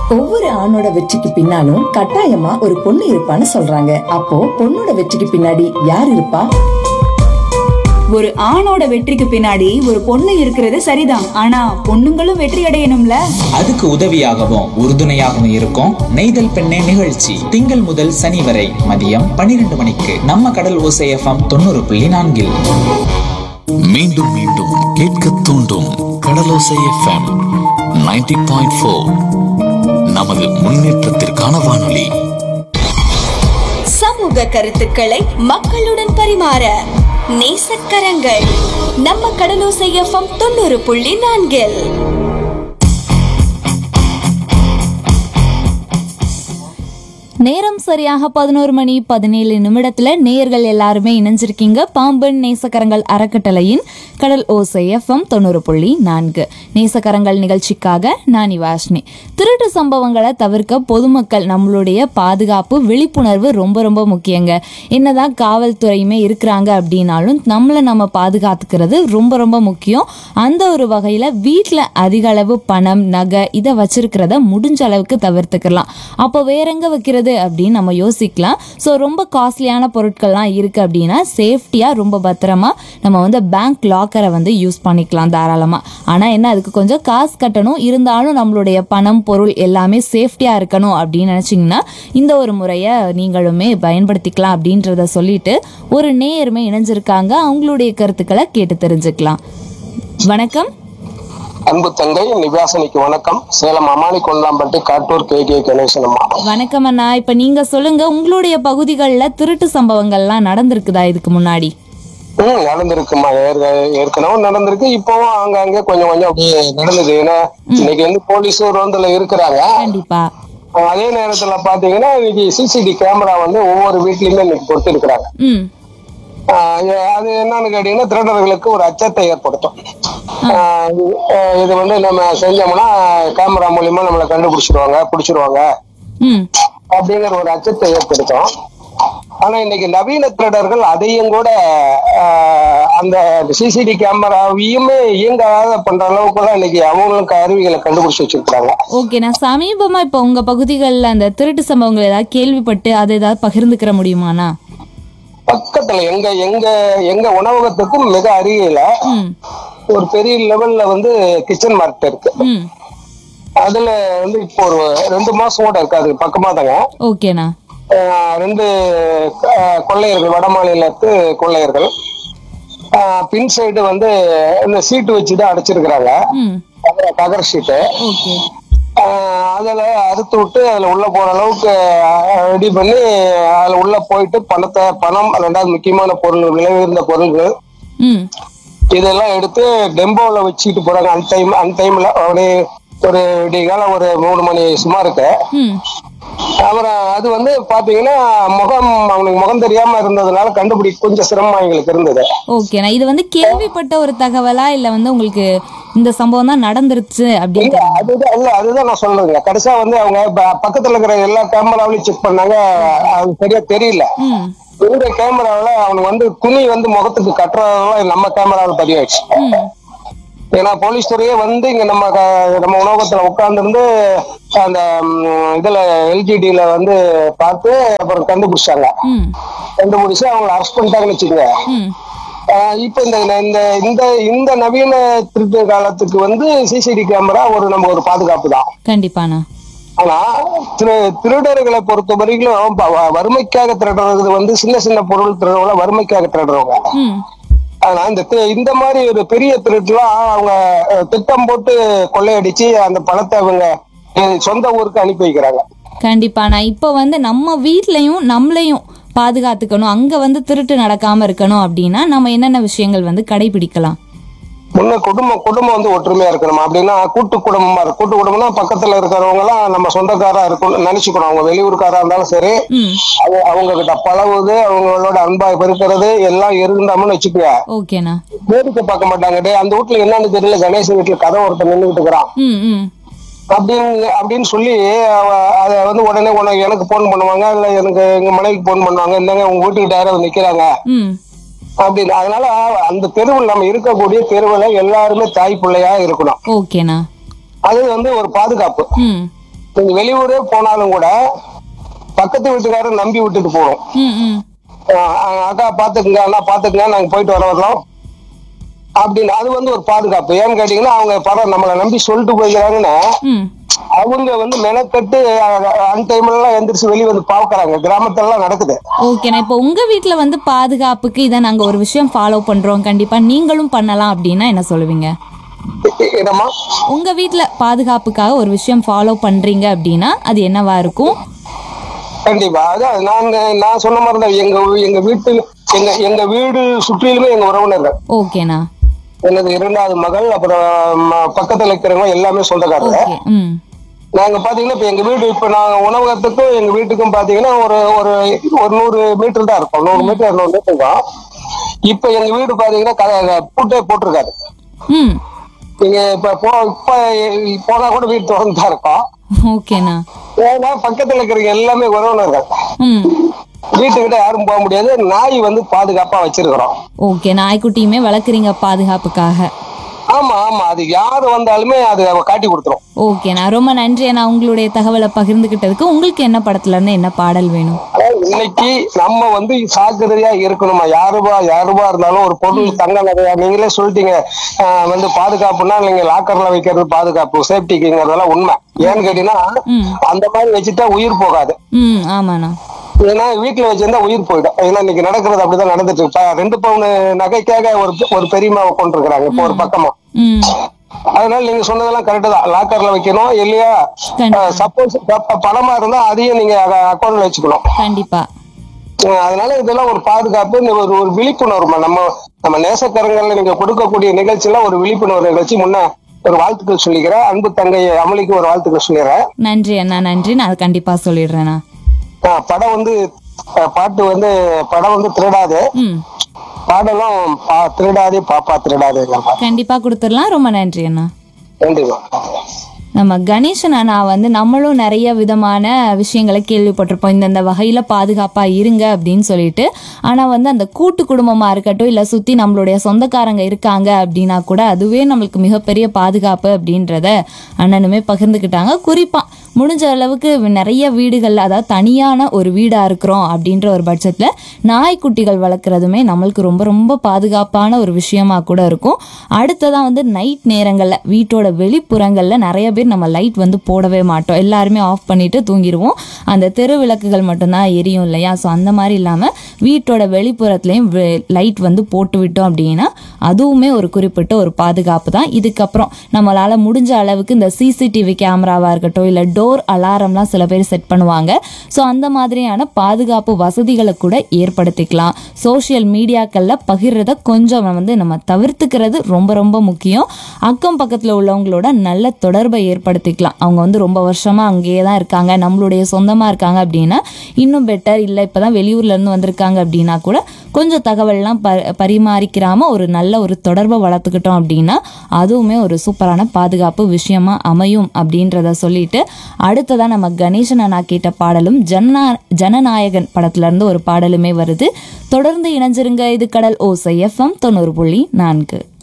ஒவ்வொரு ஆணோட வெற்றிக்கு பின்னாலும் கட்டாயமா ஒரு பொண்ணு இருப்பான்னு சொல்றாங்க அப்போ பொண்ணோட வெற்றிக்கு பின்னாடி யார் இருப்பா ஒரு ஆணோட வெற்றிக்கு பின்னாடி ஒரு பொண்ணு இருக்கிறது சரிதான் ஆனா பொண்ணுங்களும் வெற்றி அடையணும்ல அதுக்கு உதவியாகவும் உறுதுணையாகவும் இருக்கும் நெய்தல் பெண்ணே நிகழ்ச்சி திங்கள் முதல் சனி வரை மதியம் பன்னிரண்டு மணிக்கு நம்ம கடல் ஓசை எஃப்எம் தொண்ணூறு புள்ளி நான்கில் மீண்டும் மீண்டும் கேட்க தூண்டும் கடலோசை எஃப்எம் 90.4 பாயிண்ட் ஃபோர் நமது முன்னேற்றத்திற்கான வானொலி சமூக கருத்துக்களை மக்களுடன் பரிமாற நேசக்கரங்கள் நம்ம கடலோசை எஃப்எம் தொண்ணூறு புள்ளி நான்கில் நேரம் சரியாக பதினோரு மணி பதினேழு நிமிடத்துல நேயர்கள் எல்லாருமே இணைஞ்சிருக்கீங்க பாம்பன் நேசக்கரங்கள் அறக்கட்டளையின் கடல் ஓசை எஃப்எம் தொண்ணூறு புள்ளி நான்கு நேசக்கரங்கள் நிகழ்ச்சிக்காக நான் வாஷ்னி திருட்டு சம்பவங்களை தவிர்க்க பொதுமக்கள் நம்மளுடைய பாதுகாப்பு விழிப்புணர்வு ரொம்ப ரொம்ப முக்கியங்க என்னதான் காவல்துறையுமே இருக்கிறாங்க அப்படின்னாலும் நம்மளை நம்ம பாதுகாத்துக்கிறது ரொம்ப ரொம்ப முக்கியம் அந்த ஒரு வகையில் வீட்டில் அதிக அளவு பணம் நகை இதை வச்சிருக்கிறத முடிஞ்ச அளவுக்கு தவிர்த்துக்கலாம் அப்போ வேற எங்க வைக்கிறது அப்படின்னு நம்ம யோசிக்கலாம் ஸோ ரொம்ப காஸ்ட்லியான பொருட்கள்லாம் இருக்கு அப்படின்னா சேஃப்டியாக ரொம்ப பத்திரமா நம்ம வந்து பேங்க் லாக்கரை வந்து யூஸ் பண்ணிக்கலாம் தாராளமாக ஆனால் என்ன அதுக்கு கொஞ்சம் காசு கட்டணும் இருந்தாலும் நம்மளுடைய பணம் பொருள் எல்லாமே சேஃப்டியாக இருக்கணும் அப்படின்னு நினச்சிங்கன்னா இந்த ஒரு முறையை நீங்களுமே பயன்படுத்திக்கலாம் அப்படின்றத சொல்லிட்டு ஒரு நேயருமே இணைஞ்சிருக்காங்க அவங்களுடைய கருத்துக்களை கேட்டு தெரிஞ்சுக்கலாம் வணக்கம் அன்பு தங்கை நிவாசனிக்கு வணக்கம் சேலம் அமானி கொண்டாம்பட்டி காட்டூர் கே கே கணேசன் அம்மா வணக்கம் அண்ணா இப்போ நீங்க சொல்லுங்க உங்களுடைய பகுதிகளில் திருட்டு சம்பவங்கள்லாம் நடந்திருக்குதா இதுக்கு முன்னாடி ம் நடந்திருக்குமா ஏற்க- ஏற்கனவே நடந்திருக்கு இப்பவும் அங்கங்க கொஞ்சம் கொஞ்சம் அப்படியே நடந்தது ஏன்னா இன்னைக்கு வந்து போலீஸ் ரோந்துல இருக்கிறாங்க கண்டிப்பா அதே நேரத்துல பாத்தீங்கன்னா இன்னைக்கு சிசிடி கேமரா வந்து ஒவ்வொரு வீட்லயுமே இன்னைக்கு கொடுத்திருக்கிறாங்க ம் ஆஹ் அது என்னன்னு கேட்டீங்கன்னா திருடர்களுக்கு ஒரு அச்சத்தை ஏற்படுத்தும் ஆஹ் இது- ஆஹ் இது வந்து நம்ம செஞ்சோம்னா கேமரா மூலியமா நம்மளை கண்டுபிடிச்சிருவாங்க பிடிச்சிருவாங்க ம் அப்படிங்கிற ஒரு அச்சத்தை ஏற்படுத்தும் ஆனா இன்னைக்கு நவீன திருடர்கள் அதையும் கூட ஆஹ், அந்த சிசிடி கேமராவையுமே இயங்காத பண்ற அளவுக்கு எல்லாம் இன்னைக்கு அவங்களும் கருவிகளை கண்டுபிடிச்சு வச்சிருக்காங்க ஓகே நான் சமீபமா இப்போ உங்க பகுதிகளில் அந்த திருட்டு சம்பவங்கள் ஏதாவது கேள்விப்பட்டு அதை ஏதாவது பகிர்ந்துக்கிற முடியுமாண்ணா பக்கத்துல எங்க எங்க எங்க உணவகத்துக்கும் மிக அருகில ம் ஒரு பெரிய லெவல்ல வந்து கிச்சன் மார்க்கெட் இருக்கு ம் அதுல வந்து இப்போ ஒரு ரெண்டு மாசம் கூட இருக்காது பக்கமா தாங்க ஓகேண்ணா ஆஹ் ரெண்டு ஆஹ் கொள்ளையர்கள் வட மாநிலத்து கொள்ளையர்கள் ஆஹ் பின் சைடு வந்து இந்த சீட்டு வச்சு தான் அடைச்சிருக்கிறாங்க ம் தகர- தகர சீட்டு ஓகே ஆஹ் அதுல அறுத்து விட்டு அதுல உள்ள போற அளவுக்கு ரெடி பண்ணி அதுல உள்ள போயிட்டு பணத்தை பணம் ரெண்டாவது முக்கியமான பொருள் விலை உயர்ந்த பொருள்கள் ம் இதெல்லாம் எடுத்து டெம்போல வச்சுட்டு போறாங்க அந்த டைம் அந்த டைம்ல அப்படியே ஒரு விடிகாலம் ஒரு மூணு மணி சும்மா இருக்கு ம் அப்புறம் அது வந்து பாத்தீங்கன்னா முகம் அவனுக்கு முகம் தெரியாம இருந்ததுனால கண்டுபிடி கொஞ்சம் சிரமம் எங்களுக்கு இருந்தது ஓகேண்ணா இது வந்து கேள்விப்பட்ட ஒரு தகவலா இல்லை வந்து உங்களுக்கு இந்த சம்பவம் தான் நடந்துருச்சு அப்படின்னு இல்ல அதுதான் இல்ல அதுதான் நான் சொல்றேங்க கடைசியா வந்து அவங்க ப- பக்கத்துல இருக்கிற எல்லா கேமராவிலையும் செக் பண்ணாங்க அது சரியா தெரியல ம் இந்த கேமராவில அவனுக்கு வந்து துணி வந்து முகத்துக்கு கட்டுறதெல்லாம் நம்ம கேமராவில் பதிவாயிடுச்சு ம் ஏன்னா போலீஸ் துறையே வந்து இங்க நம்ம க- நம்ம உணவகத்துல உட்கார்ந்துருந்து அந்த ம், இதுல எல்ஜிடில வந்து பார்த்து அப்புறம் கண்டுபிடிச்சாங்க ம் கண்டுபிடிச்சு அவங்களை அரெஸ்ட் பண்ணிட்டாங்கன்னு வச்சுக்கோங்க ம் ஆஹ் இப்ப இந்த இந்த இந்த இந்த நவீன திருட்டு காலத்துக்கு வந்து சிசிடி கேமரா ஒரு நம்ம ஒரு பாதுகாப்பு தான் கண்டிப்பாண்ணா ஆனா திரு திருடர்களை பொறுத்த வரைக்கும் ப- வ- வறுமைக்காக திருடுறது வந்து சின்ன சின்ன பொருள் திருடுறவங்க வறுமைக்காக திருடுறவங்க ம் ஆனா இந்த தி- இந்த மாதிரி ஒரு பெரிய திருட்டுலாம் அவங்க அஹ், திட்டம் போட்டு கொள்ளையடிச்சு அந்த பணத்தை அவங்க அஹ், சொந்த ஊருக்கு அனுப்பி வைக்கிறாங்க கண்டிப்பாண்ணா இப்போ வந்து நம்ம வீட்லயும் நம்மளையும் பாதுகாத்துக்கணும் அங்க வந்து திருட்டு நடக்காம இருக்கணும் அப்படின்னா நம்ம என்னென்ன விஷயங்கள் வந்து கடைபிடிக்கலாம் முன்ன குடும்பம் குடும்பம் வந்து ஒற்றுமையா இருக்கணும் அப்படின்னா கூட்டு குடும்பமா இருக்கும் கூட்டு குடும்பம்னா பக்கத்துல இருக்கிறவங்க எல்லாம் நம்ம சொந்தக்காரா இருக்கணும் நினைச்சுக்கணும் அவங்க வெளியூர்காரா இருந்தாலும் சரி ம் அவங்க அவங்க கிட்ட பழகுது அவங்களோட அன்பா பெருக்கிறது எல்லாம் இருந்தோம்னு வச்சுக்கோங்க ஓகேண்ணா வேடிக்கை பார்க்க மாட்டாங்க டேய் அந்த வீட்டுல என்னன்னு தெரியல கணேசன் வீட்டுல கதை ஒருத்தன் நின்றுட்டு இருக்கிறான் ம் ம் அப்படின்னு அப்படின்னு சொல்லி அவ- அத வந்து உடனே உனக்கு எனக்கு போன் பண்ணுவாங்க இல்ல எனக்கு எங்க மனைவிக்கு போன் பண்ணுவாங்க இந்தாங்க உங்க வீட்டுக்கு யாராவது நிக்கிறாங்க ம் அப்படின்னு அதனால அந்த தெருவில் நம்ம இருக்கக்கூடிய தெருவில் எல்லாருமே தாய் பிள்ளையா இருக்கணும் ஓகேண்ணா அது வந்து ஒரு பாதுகாப்பு ம் நீங்க வெளியூரே போனாலும் கூட பக்கத்து வீட்டுக்காரர் நம்பி விட்டுட்டு போறோம் ம் ம் அக்கா பாத்துக்குங்க அண்ணா பாத்துக்குங்க நாங்க போயிட்டு வர வரலாம் அப்படின்னு அது வந்து ஒரு பாதுகாப்பு ஏன்னு கேட்டீங்கன்னா அவங்க பரவாயில்ல நம்மளை நம்பி சொல்லிட்டு போய்க்கிறாங்கன்னு ம் அவங்க வந்து மெனக்கட்டு அன் டைம்ல எல்லாம் எந்திரிச்சு வெளியே வந்து பாக்குறாங்க கிராமத்துல எல்லாம் நடக்குது ஓகேண்ணா இப்போ உங்க வீட்ல வந்து பாதுகாப்புக்கு இதை நாங்க ஒரு விஷயம் ஃபாலோ பண்றோம் கண்டிப்பா நீங்களும் பண்ணலாம் அப்படின்னா என்ன சொல்லுவீங்க எ- என்னம்மா உங்க வீட்ல பாதுகாப்புக்காக ஒரு விஷயம் ஃபாலோ பண்றீங்க அப்படின்னா அது என்னவா இருக்கும் கண்டிப்பா அதான் நாங்க நான் சொன்ன மாதிரி தான் எங்க எங்க வீட்டு எங்க எங்க வீடு சுற்றிலுமே எங்க உறவினர்கள் ஓகேண்ணா எனது இரண்டாவது மகள் அப்புறம் ம- பக்கத்துல இருக்கிறவங்க எல்லாமே சொந்தக்காரங்க ஓகே ம் நாங்க பாத்தீங்கன்னா இப்ப எங்க வீடு இப்ப நாங்க உணவகத்துக்கும் எங்க வீட்டுக்கும் பாத்தீங்கன்னா ஒரு ஒரு ஒரு நூறு மீட்டர் தான் இருக்கும் நூறு மீட்டர் இரநூறு மீட்டர் தான் இப்ப எங்க வீடு பாத்தீங்கன்னா க- பூட்டே போட்டிருக்காரு ம் நீங்க இப்ப போ இப்ப போனா கூட வீடு திறந்து தான் இருக்கும் ஓகேண்ணா ஏன்னா பக்கத்துல இருக்கிறவங்க எல்லாமே உறவினர்கள் ம் வீட்டுக்கிட்ட யாரும் போக முடியாது நாய் வந்து பாதுகாப்பா வச்சிருக்கிறோம் ஓகே நாய்க்குட்டியுமே வளர்க்குறீங்க பாதுகாப்புக்காக ஆமா ஆமா அது யாரு வந்தாலுமே அது அவ காட்டி கொடுத்துரும் ஓகேண்ணா ரொம்ப நன்றி அண்ணா உங்களுடைய தகவலை பகிர்ந்துகிட்டதுக்கு உங்களுக்கு என்ன படத்துல இருந்து என்ன பாடல் வேணும் அதாவது இன்னைக்கு நம்ம வந்து சாக்கிரதையா இருக்கணுமா யாருபா யாருபா இருந்தாலும் ஒரு பொருள் தங்க நகையா நீங்களே சொல்லிட்டீங்க ஆஹ் வந்து பாதுகாப்புனா நீங்க லாக்கர்ல வைக்கிறது பாதுகாப்பு சேஃப்டிக்குங்கிறதெல்லாம் உண்மை ஏன்னு கேட்டீங்கன்னா அந்த மாதிரி வச்சுட்டா உயிர் போகாது ம் ஆமாண்ணா ஏன்னா வீட்டுல வச்சிருந்தா உயிர் போயிடும் ஏன்னா இன்னைக்கு நடக்கிறது அப்படிதான் நடந்துட்டு இருக்கு. இப்ப ரெண்டு பவுன் நகைக்காக ஒரு ஒரு பெரியமாவை கொண்டு இருக்கிறாங்க இப்போ ஒரு பக்கமா ம் அதனால நீங்க சொன்னதெல்லாம் கரெக்ட் தான் லாக்கர்ல வைக்கணும் இல்லையா கண்டிப்பா. சப்போஸ் பணமா இருந்தா அதையும் நீங்க அக்கௌண்ட்ல வச்சுக்கணும் கண்டிப்பா அஹ் அதனால இதெல்லாம் ஒரு பாதுகாப்பு இந்த ஒரு ஒரு விழிப்புணர்வு நம்ம நம்ம நேசக்கரங்கள்ல நீங்க கொடுக்கக்கூடிய நிகழ்ச்சியில ஒரு விழிப்புணர்வு நிகழ்ச்சி முன்ன ஒரு வாழ்த்துக்கள் சொல்லிக்கிறேன் அன்பு தங்கை அமளிக்கு ஒரு வாழ்த்துக்கள் சொல்லிடுறேன் நன்றி அண்ணா நன்றி நான் அதை கண்டிப்பா சொல்லிடுறேண்ணா அஹ் படம் வந்து அஹ் பாட்டு வந்து படம் வந்து திருடாது ம் பாடலும் பா- திருடாதே பாப்பா திருடாதேங்கிற மாதிரி கண்டிப்பா கொடுத்துடலாம் ரொம்ப நன்றி அண்ணா நன்றிமா நம்ம கணேசன் அண்ணா வந்து நம்மளும் நிறைய விதமான விஷயங்களை கேள்விப்பட்டிருப்போம் இந்தந்த வகையில் பாதுகாப்பாக இருங்க அப்படின்னு சொல்லிட்டு ஆனால் வந்து அந்த கூட்டு குடும்பமாக இருக்கட்டும் இல்லை சுற்றி நம்மளுடைய சொந்தக்காரங்க இருக்காங்க அப்படின்னா கூட அதுவே நம்மளுக்கு மிகப்பெரிய பாதுகாப்பு அப்படின்றத அண்ணனுமே பகிர்ந்துக்கிட்டாங்க குறிப்பாக முடிஞ்ச அளவுக்கு நிறைய வீடுகள் அதாவது தனியான ஒரு வீடாக இருக்கிறோம் அப்படின்ற ஒரு பட்சத்தில் நாய்க்குட்டிகள் வளர்க்குறதுமே நம்மளுக்கு ரொம்ப ரொம்ப பாதுகாப்பான ஒரு விஷயமா கூட இருக்கும் அடுத்ததான் வந்து நைட் நேரங்களில் வீட்டோட வெளிப்புறங்களில் நிறைய பேர் நம்ம லைட் வந்து போடவே மாட்டோம் எல்லாருமே ஆஃப் பண்ணிட்டு தூங்கிடுவோம் அந்த தெரு விளக்குகள் மட்டும்தான் எரியும் இல்லையா ஸோ அந்த மாதிரி இல்லாமல் வீட்டோட வெளிப்புறத்துலையும் லைட் வந்து போட்டு விட்டோம் அப்படின்னா அதுவுமே ஒரு குறிப்பிட்ட ஒரு பாதுகாப்பு தான் இதுக்கப்புறம் நம்மளால் முடிஞ்ச அளவுக்கு இந்த சிசிடிவி கேமராவாக இருக்கட்டும் இல்லை டோர் அலாரம்லாம் சில பேர் செட் பண்ணுவாங்க ஸோ அந்த மாதிரியான பாதுகாப்பு வசதிகளை கூட ஏற்படுத்திக்கலாம் சோஷியல் மீடியாக்களில் பகிர்றத கொஞ்சம் வந்து நம்ம தவிர்த்துக்கிறது ரொம்ப ரொம்ப முக்கியம் அக்கம் பக்கத்தில் உள்ளவங்களோட நல்ல தொடர்பை ஏற்படுத்திக்கலாம் அவங்க வந்து ரொம்ப வருஷமாக அங்கேயே தான் இருக்காங்க நம்மளுடைய சொந்தமாக இருக்காங்க அப்படின்னா இன்னும் பெட்டர் இல்லை இப்போ தான் வெளியூர்லேருந்து வந்திருக்காங்க அப்படின்னா கூட கொஞ்சம் தகவல்லாம் ப பரிமாறிக்கிறாம ஒரு நல்ல ஒரு தொடர்பை வளர்த்துக்கிட்டோம் அப்படின்னா அதுவுமே ஒரு சூப்பரான பாதுகாப்பு விஷயமா அமையும் அப்படின்றத சொல்லிட்டு அடுத்ததான் நம்ம கணேசன் அண்ணா கேட்ட பாடலும் ஜனநா ஜனநாயகன் படத்துல இருந்து ஒரு பாடலுமே வருது தொடர்ந்து இணைஞ்சிருங்க இது கடல் ஓசை எஃப்எம் தொண்ணூறு புள்ளி நான்கு